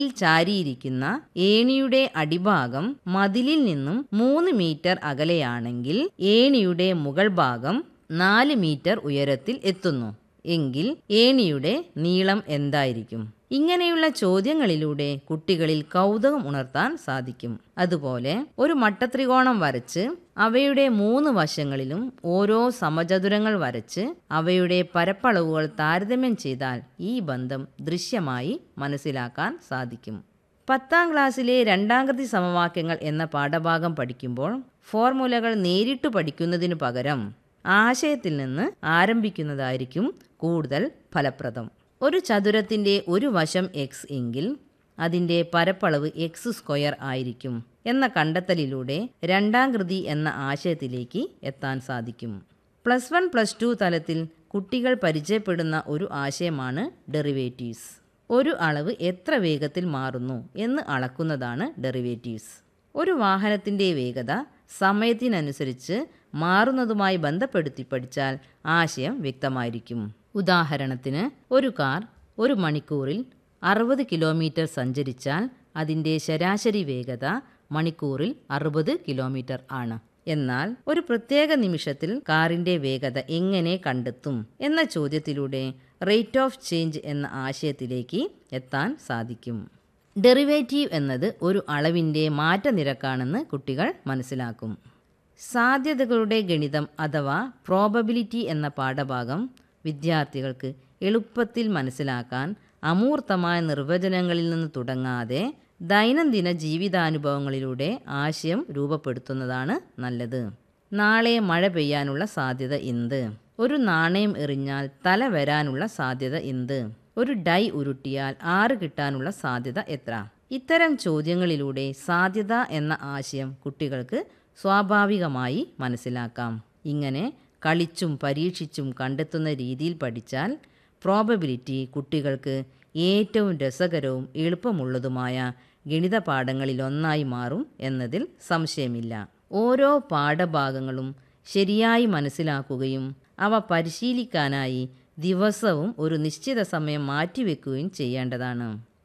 ചാരിയിരിക്കുന്ന ഏണിയുടെ അടിഭാഗം മതിലിൽ നിന്നും മൂന്ന് മീറ്റർ അകലെയാണെങ്കിൽ ഏണിയുടെ മുകൾ ഭാഗം നാല് മീറ്റർ ഉയരത്തിൽ എത്തുന്നു എങ്കിൽ ഏണിയുടെ നീളം എന്തായിരിക്കും ഇങ്ങനെയുള്ള ചോദ്യങ്ങളിലൂടെ കുട്ടികളിൽ കൗതുകം ഉണർത്താൻ സാധിക്കും അതുപോലെ ഒരു മട്ടത്രികോണം വരച്ച് അവയുടെ മൂന്ന് വശങ്ങളിലും ഓരോ സമചതുരങ്ങൾ വരച്ച് അവയുടെ പരപ്പളവുകൾ താരതമ്യം ചെയ്താൽ ഈ ബന്ധം ദൃശ്യമായി മനസ്സിലാക്കാൻ സാധിക്കും പത്താം ക്ലാസ്സിലെ രണ്ടാംകൃതി സമവാക്യങ്ങൾ എന്ന പാഠഭാഗം പഠിക്കുമ്പോൾ ഫോർമുലകൾ നേരിട്ട് പഠിക്കുന്നതിനു പകരം ആശയത്തിൽ നിന്ന് ആരംഭിക്കുന്നതായിരിക്കും കൂടുതൽ ഫലപ്രദം ഒരു ചതുരത്തിൻ്റെ ഒരു വശം എക്സ് എങ്കിൽ അതിൻ്റെ പരപ്പളവ് എക്സ് സ്ക്വയർ ആയിരിക്കും എന്ന കണ്ടെത്തലിലൂടെ രണ്ടാം കൃതി എന്ന ആശയത്തിലേക്ക് എത്താൻ സാധിക്കും പ്ലസ് വൺ പ്ലസ് ടു തലത്തിൽ കുട്ടികൾ പരിചയപ്പെടുന്ന ഒരു ആശയമാണ് ഡെറിവേറ്റീവ്സ് ഒരു അളവ് എത്ര വേഗത്തിൽ മാറുന്നു എന്ന് അളക്കുന്നതാണ് ഡെറിവേറ്റീവ്സ് ഒരു വാഹനത്തിൻ്റെ വേഗത സമയത്തിനനുസരിച്ച് മാറുന്നതുമായി ബന്ധപ്പെടുത്തി പഠിച്ചാൽ ആശയം വ്യക്തമായിരിക്കും ഉദാഹരണത്തിന് ഒരു കാർ ഒരു മണിക്കൂറിൽ അറുപത് കിലോമീറ്റർ സഞ്ചരിച്ചാൽ അതിൻ്റെ ശരാശരി വേഗത മണിക്കൂറിൽ അറുപത് കിലോമീറ്റർ ആണ് എന്നാൽ ഒരു പ്രത്യേക നിമിഷത്തിൽ കാറിൻ്റെ വേഗത എങ്ങനെ കണ്ടെത്തും എന്ന ചോദ്യത്തിലൂടെ റേറ്റ് ഓഫ് ചേഞ്ച് എന്ന ആശയത്തിലേക്ക് എത്താൻ സാധിക്കും ഡെറിവേറ്റീവ് എന്നത് ഒരു അളവിൻ്റെ മാറ്റനിരക്കാണെന്ന് കുട്ടികൾ മനസ്സിലാക്കും സാധ്യതകളുടെ ഗണിതം അഥവാ പ്രോബബിലിറ്റി എന്ന പാഠഭാഗം വിദ്യാർത്ഥികൾക്ക് എളുപ്പത്തിൽ മനസ്സിലാക്കാൻ അമൂർത്തമായ നിർവചനങ്ങളിൽ നിന്ന് തുടങ്ങാതെ ദൈനംദിന ജീവിതാനുഭവങ്ങളിലൂടെ ആശയം രൂപപ്പെടുത്തുന്നതാണ് നല്ലത് നാളെ മഴ പെയ്യാനുള്ള സാധ്യത എന്ത് ഒരു നാണയം എറിഞ്ഞാൽ തല വരാനുള്ള സാധ്യത എന്ത് ഒരു ഡൈ ഉരുട്ടിയാൽ ആറ് കിട്ടാനുള്ള സാധ്യത എത്ര ഇത്തരം ചോദ്യങ്ങളിലൂടെ സാധ്യത എന്ന ആശയം കുട്ടികൾക്ക് സ്വാഭാവികമായി മനസ്സിലാക്കാം ഇങ്ങനെ കളിച്ചും പരീക്ഷിച്ചും കണ്ടെത്തുന്ന രീതിയിൽ പഠിച്ചാൽ പ്രോബബിലിറ്റി കുട്ടികൾക്ക് ഏറ്റവും രസകരവും എളുപ്പമുള്ളതുമായ ഗണിത പാഠങ്ങളിലൊന്നായി മാറും എന്നതിൽ സംശയമില്ല ഓരോ പാഠഭാഗങ്ങളും ശരിയായി മനസ്സിലാക്കുകയും അവ പരിശീലിക്കാനായി ദിവസവും ഒരു നിശ്ചിത സമയം മാറ്റിവെക്കുകയും ചെയ്യേണ്ടതാണ്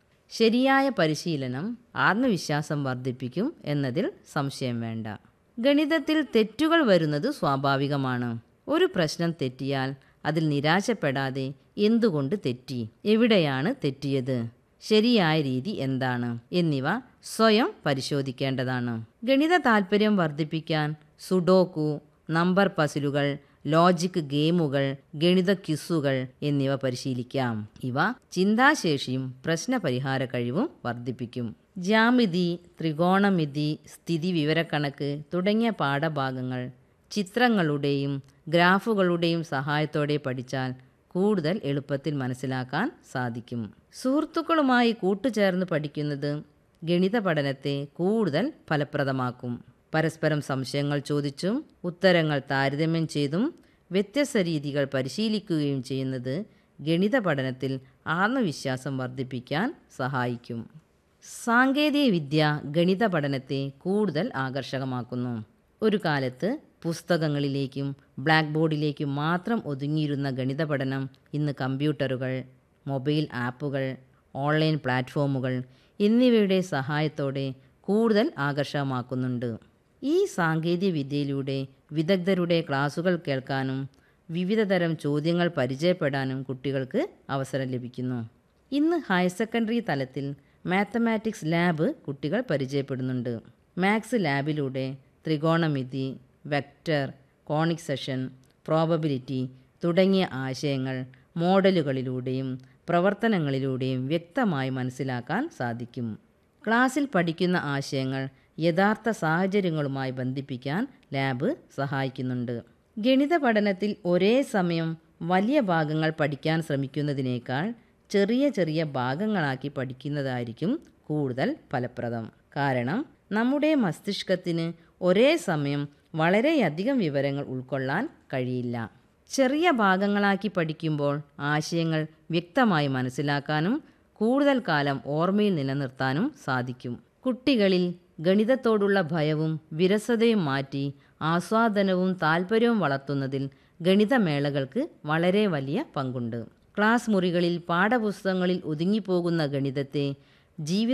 ശരിയായ പരിശീലനം ആത്മവിശ്വാസം വർദ്ധിപ്പിക്കും എന്നതിൽ സംശയം വേണ്ട ഗണിതത്തിൽ തെറ്റുകൾ വരുന്നത് സ്വാഭാവികമാണ് ഒരു പ്രശ്നം തെറ്റിയാൽ അതിൽ നിരാശപ്പെടാതെ എന്തുകൊണ്ട് തെറ്റി എവിടെയാണ് തെറ്റിയത് ശരിയായ രീതി എന്താണ് എന്നിവ സ്വയം പരിശോധിക്കേണ്ടതാണ് ഗണിത താൽപ്പര്യം വർദ്ധിപ്പിക്കാൻ സുഡോക്കു നമ്പർ പസിലുകൾ ലോജിക് ഗെയിമുകൾ ഗണിത ക്വിസുകൾ എന്നിവ പരിശീലിക്കാം ഇവ ചിന്താശേഷിയും പ്രശ്നപരിഹാര കഴിവും വർദ്ധിപ്പിക്കും ജ്യാമിതി ത്രികോണമിതി സ്ഥിതി വിവരക്കണക്ക് തുടങ്ങിയ പാഠഭാഗങ്ങൾ ചിത്രങ്ങളുടെയും ഗ്രാഫുകളുടെയും സഹായത്തോടെ പഠിച്ചാൽ കൂടുതൽ എളുപ്പത്തിൽ മനസ്സിലാക്കാൻ സാധിക്കും സുഹൃത്തുക്കളുമായി കൂട്ടുചേർന്ന് പഠിക്കുന്നത് ഗണിത പഠനത്തെ കൂടുതൽ ഫലപ്രദമാക്കും പരസ്പരം സംശയങ്ങൾ ചോദിച്ചും ഉത്തരങ്ങൾ താരതമ്യം ചെയ്തും വ്യത്യസ്ത രീതികൾ പരിശീലിക്കുകയും ചെയ്യുന്നത് ഗണിത പഠനത്തിൽ ആത്മവിശ്വാസം വർദ്ധിപ്പിക്കാൻ സഹായിക്കും സാങ്കേതിക വിദ്യ ഗണിത പഠനത്തെ കൂടുതൽ ആകർഷകമാക്കുന്നു ഒരു കാലത്ത് പുസ്തകങ്ങളിലേക്കും ബ്ലാക്ക് ബോർഡിലേക്കും മാത്രം ഒതുങ്ങിയിരുന്ന ഗണിത പഠനം ഇന്ന് കമ്പ്യൂട്ടറുകൾ മൊബൈൽ ആപ്പുകൾ ഓൺലൈൻ പ്ലാറ്റ്ഫോമുകൾ എന്നിവയുടെ സഹായത്തോടെ കൂടുതൽ ആകർഷകമാക്കുന്നുണ്ട് ഈ സാങ്കേതിക വിദ്യയിലൂടെ വിദഗ്ധരുടെ ക്ലാസുകൾ കേൾക്കാനും വിവിധതരം ചോദ്യങ്ങൾ പരിചയപ്പെടാനും കുട്ടികൾക്ക് അവസരം ലഭിക്കുന്നു ഇന്ന് ഹയർ സെക്കൻഡറി തലത്തിൽ മാത്തമാറ്റിക്സ് ലാബ് കുട്ടികൾ പരിചയപ്പെടുന്നുണ്ട് മാത്സ് ലാബിലൂടെ ത്രികോണമിതി വെക്റ്റർ കോണിക് സെഷൻ പ്രോബബിലിറ്റി തുടങ്ങിയ ആശയങ്ങൾ മോഡലുകളിലൂടെയും പ്രവർത്തനങ്ങളിലൂടെയും വ്യക്തമായി മനസ്സിലാക്കാൻ സാധിക്കും ക്ലാസ്സിൽ പഠിക്കുന്ന ആശയങ്ങൾ യഥാർത്ഥ സാഹചര്യങ്ങളുമായി ബന്ധിപ്പിക്കാൻ ലാബ് സഹായിക്കുന്നുണ്ട് ഗണിത പഠനത്തിൽ ഒരേ സമയം വലിയ ഭാഗങ്ങൾ പഠിക്കാൻ ശ്രമിക്കുന്നതിനേക്കാൾ ചെറിയ ചെറിയ ഭാഗങ്ങളാക്കി പഠിക്കുന്നതായിരിക്കും കൂടുതൽ ഫലപ്രദം കാരണം നമ്മുടെ മസ്തിഷ്കത്തിന് ഒരേ സമയം വളരെയധികം വിവരങ്ങൾ ഉൾക്കൊള്ളാൻ കഴിയില്ല ചെറിയ ഭാഗങ്ങളാക്കി പഠിക്കുമ്പോൾ ആശയങ്ങൾ വ്യക്തമായി മനസ്സിലാക്കാനും കൂടുതൽ കാലം ഓർമ്മയിൽ നിലനിർത്താനും സാധിക്കും കുട്ടികളിൽ ഗണിതത്തോടുള്ള ഭയവും വിരസതയും മാറ്റി ആസ്വാദനവും താൽപ്പര്യവും വളർത്തുന്നതിൽ ഗണിതമേളകൾക്ക് വളരെ വലിയ പങ്കുണ്ട് ക്ലാസ് മുറികളിൽ പാഠപുസ്തകങ്ങളിൽ ഒതുങ്ങിപ്പോകുന്ന ഗണിതത്തെ ജീവിത